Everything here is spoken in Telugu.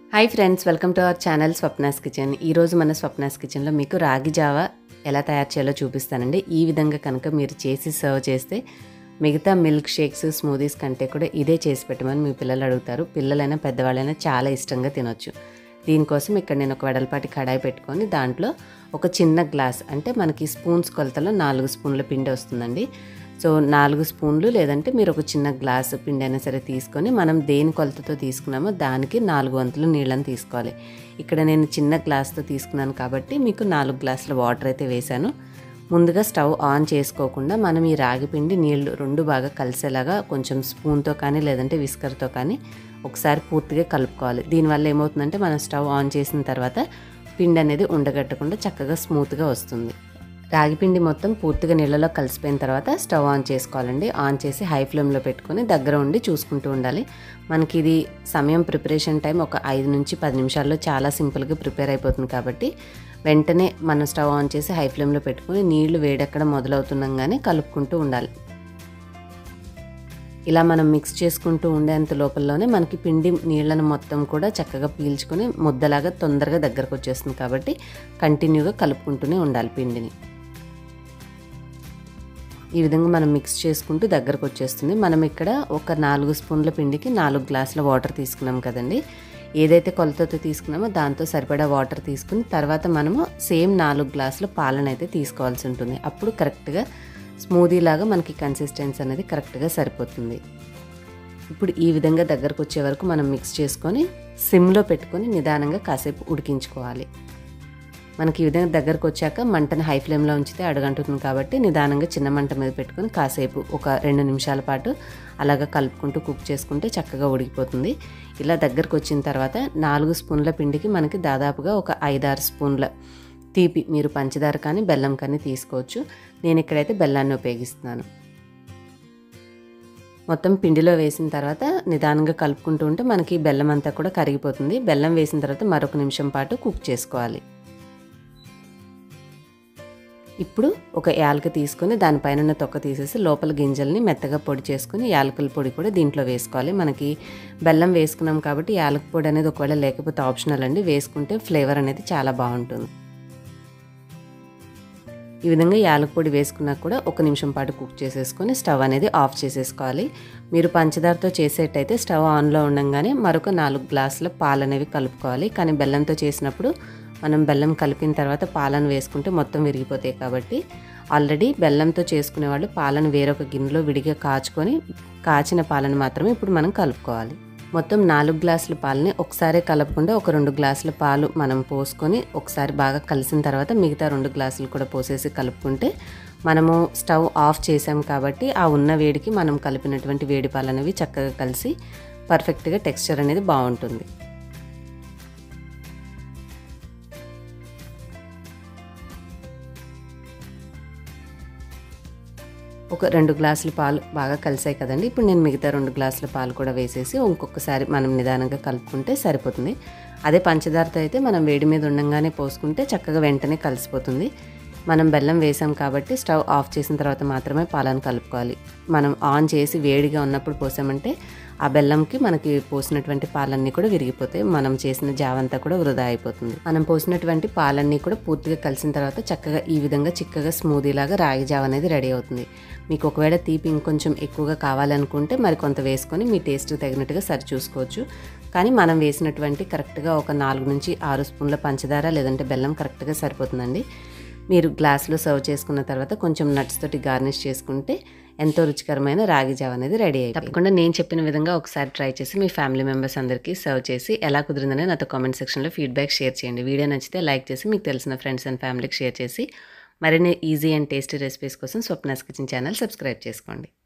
hi friends welcome to our channel Swapna's kitchen ఈరోజు మన స్వప్నాస్ కిచెన్లో మీకు రాగి జావా ఎలా తయారు చేయాలో చూపిస్తానండి ఈ విధంగా కనుక మీరు చేసి సర్వ్ చేస్తే మిగతా మిల్క్ షేక్స్ స్మూదీస్ కంటే కూడా ఇదే చేసి పెట్టమని మీ పిల్లలు అడుగుతారు పిల్లలైనా పెద్దవాళ్ళైనా చాలా ఇష్టంగా తినొచ్చు దీనికోసం ఇక్కడ నేను ఒక వెడల్పాటి కడాయి పెట్టుకొని దాంట్లో ఒక చిన్న గ్లాస్ అంటే మనకి స్పూన్స్ కొలతలో నాలుగు స్పూన్ల పిండి వస్తుందండి సో నాలుగు స్పూన్లు లేదంటే మీరు ఒక చిన్న గ్లాసు పిండి అయినా సరే తీసుకొని మనం దేని కొలతతో తీసుకున్నామో దానికి నాలుగు వంతులు నీళ్ళని తీసుకోవాలి ఇక్కడ నేను చిన్న గ్లాస్తో తీసుకున్నాను కాబట్టి మీకు నాలుగు గ్లాసుల వాటర్ అయితే వేశాను ముందుగా స్టవ్ ఆన్ చేసుకోకుండా మనం ఈ రాగి పిండి నీళ్లు రెండు బాగా కలిసేలాగా కొంచెం స్పూన్తో కానీ లేదంటే విస్కర్తో కానీ ఒకసారి పూర్తిగా కలుపుకోవాలి దీనివల్ల ఏమవుతుందంటే మనం స్టవ్ ఆన్ చేసిన తర్వాత పిండి అనేది ఉండగట్టకుండా చక్కగా స్మూత్గా వస్తుంది రాగి పిండి మొత్తం పూర్తిగా నీళ్ళలో కలిసిపోయిన తర్వాత స్టవ్ ఆన్ చేసుకోవాలండి ఆన్ చేసి హై ఫ్లేమ్లో పెట్టుకొని దగ్గర ఉండి చూసుకుంటూ ఉండాలి మనకి ఇది సమయం ప్రిపరేషన్ టైం ఒక ఐదు నుంచి పది నిమిషాల్లో చాలా సింపుల్గా ప్రిపేర్ అయిపోతుంది కాబట్టి వెంటనే మనం స్టవ్ ఆన్ చేసి హై ఫ్లేమ్లో పెట్టుకొని నీళ్లు వేడెక్కడ మొదలవుతుండగానే కలుపుకుంటూ ఉండాలి ఇలా మనం మిక్స్ చేసుకుంటూ ఉండేంత లోపలలోనే మనకి పిండి నీళ్ళను మొత్తం కూడా చక్కగా పీల్చుకొని ముద్దలాగా తొందరగా దగ్గరకు వచ్చేస్తుంది కాబట్టి కంటిన్యూగా కలుపుకుంటూనే ఉండాలి పిండిని ఈ విధంగా మనం మిక్స్ చేసుకుంటూ దగ్గరకు వచ్చేస్తుంది మనం ఇక్కడ ఒక నాలుగు స్పూన్ల పిండికి నాలుగు గ్లాసుల వాటర్ తీసుకున్నాం కదండి ఏదైతే కొలతతో తీసుకున్నామో దాంతో సరిపడా వాటర్ తీసుకుని తర్వాత మనము సేమ్ నాలుగు గ్లాసుల పాలన అయితే తీసుకోవాల్సి ఉంటుంది అప్పుడు కరెక్ట్గా స్మూదీ లాగా మనకి కన్సిస్టెన్సీ అనేది కరెక్ట్గా సరిపోతుంది ఇప్పుడు ఈ విధంగా దగ్గరకు వచ్చే వరకు మనం మిక్స్ చేసుకొని సిమ్లో పెట్టుకొని నిదానంగా కాసేపు ఉడికించుకోవాలి మనకి ఈ విధంగా దగ్గరకు వచ్చాక మంటను హై ఫ్లేమ్లో ఉంచితే అడగంటుంది కాబట్టి నిదానంగా చిన్న మంట మీద పెట్టుకొని కాసేపు ఒక రెండు నిమిషాల పాటు అలాగా కలుపుకుంటూ కుక్ చేసుకుంటే చక్కగా ఉడికిపోతుంది ఇలా దగ్గరకు వచ్చిన తర్వాత నాలుగు స్పూన్ల పిండికి మనకి దాదాపుగా ఒక ఐదారు స్పూన్ల తీపి మీరు పంచదార కానీ బెల్లం కానీ తీసుకోవచ్చు నేను ఇక్కడైతే బెల్లాన్ని ఉపయోగిస్తున్నాను మొత్తం పిండిలో వేసిన తర్వాత నిదానంగా కలుపుకుంటూ ఉంటే మనకి బెల్లం అంతా కూడా కరిగిపోతుంది బెల్లం వేసిన తర్వాత మరొక నిమిషం పాటు కుక్ చేసుకోవాలి ఇప్పుడు ఒక యాలక తీసుకొని దానిపైన ఉన్న తొక్క తీసేసి లోపల గింజల్ని మెత్తగా పొడి చేసుకుని యాలకుల పొడి కూడా దీంట్లో వేసుకోవాలి మనకి బెల్లం వేసుకున్నాం కాబట్టి యాలక పొడి అనేది ఒకవేళ లేకపోతే ఆప్షనల్ అండి వేసుకుంటే ఫ్లేవర్ అనేది చాలా బాగుంటుంది ఈ విధంగా యాలక పొడి వేసుకున్నా కూడా ఒక నిమిషం పాటు కుక్ చేసేసుకొని స్టవ్ అనేది ఆఫ్ చేసేసుకోవాలి మీరు పంచదారతో చేసేటైతే స్టవ్ ఆన్లో ఉండగానే మరొక నాలుగు గ్లాసుల పాలు అనేవి కలుపుకోవాలి కానీ బెల్లంతో చేసినప్పుడు మనం బెల్లం కలిపిన తర్వాత పాలను వేసుకుంటే మొత్తం విరిగిపోతాయి కాబట్టి ఆల్రెడీ బెల్లంతో చేసుకునే వాళ్ళు పాలను వేరొక గిన్నెలో విడిగా కాచుకొని కాచిన పాలను మాత్రమే ఇప్పుడు మనం కలుపుకోవాలి మొత్తం నాలుగు గ్లాసుల పాలని ఒకసారి కలపకుండా ఒక రెండు గ్లాసుల పాలు మనం పోసుకొని ఒకసారి బాగా కలిసిన తర్వాత మిగతా రెండు గ్లాసులు కూడా పోసేసి కలుపుకుంటే మనము స్టవ్ ఆఫ్ చేసాం కాబట్టి ఆ ఉన్న వేడికి మనం కలిపినటువంటి వేడి పాలు అనేవి చక్కగా కలిసి పర్ఫెక్ట్గా టెక్స్చర్ అనేది బాగుంటుంది ఒక రెండు గ్లాసుల పాలు బాగా కలిసాయి కదండి ఇప్పుడు నేను మిగతా రెండు గ్లాసుల పాలు కూడా వేసేసి ఇంకొకసారి మనం నిదానంగా కలుపుకుంటే సరిపోతుంది అదే పంచదారతో అయితే మనం వేడి మీద ఉండగానే పోసుకుంటే చక్కగా వెంటనే కలిసిపోతుంది మనం బెల్లం వేసాం కాబట్టి స్టవ్ ఆఫ్ చేసిన తర్వాత మాత్రమే పాలను కలుపుకోవాలి మనం ఆన్ చేసి వేడిగా ఉన్నప్పుడు పోసామంటే ఆ బెల్లంకి మనకి పోసినటువంటి పాలన్నీ కూడా విరిగిపోతాయి మనం చేసిన జావంతా కూడా వృధా అయిపోతుంది మనం పోసినటువంటి పాలన్నీ కూడా పూర్తిగా కలిసిన తర్వాత చక్కగా ఈ విధంగా చిక్కగా స్మూదీ లాగా రాగి జావ అనేది రెడీ అవుతుంది మీకు ఒకవేళ తీపి ఇంకొంచెం ఎక్కువగా కావాలనుకుంటే మరి కొంత వేసుకొని మీ టేస్ట్కి తగినట్టుగా సరి చూసుకోవచ్చు కానీ మనం వేసినటువంటి కరెక్ట్గా ఒక నాలుగు నుంచి ఆరు స్పూన్ల పంచదార లేదంటే బెల్లం కరెక్ట్గా సరిపోతుందండి మీరు గ్లాస్లో సర్వ్ చేసుకున్న తర్వాత కొంచెం నట్స్ తోటి గార్నిష్ చేసుకుంటే ఎంతో రుచికరమైన రాగి జావ అనేది రెడీ అయ్యి తప్పకుండా నేను చెప్పిన విధంగా ఒకసారి ట్రై చేసి మీ ఫ్యామిలీ మెంబర్స్ అందరికీ సర్వ్ చేసి ఎలా కుదిరిందని నాతో కామెంట్ సెక్షన్లో ఫీడ్బ్యాక్ షేర్ చేయండి వీడియో నచ్చితే లైక్ చేసి మీకు తెలిసిన ఫ్రెండ్స్ అండ్ ఫ్యామిలీకి షేర్ చేసి మరిన్ని ఈజీ అండ్ టేస్టీ రెసిపీస్ కోసం స్వప్నాస్ కిచెన్ ఛానల్ సబ్స్క్రైబ్ చేసుకోండి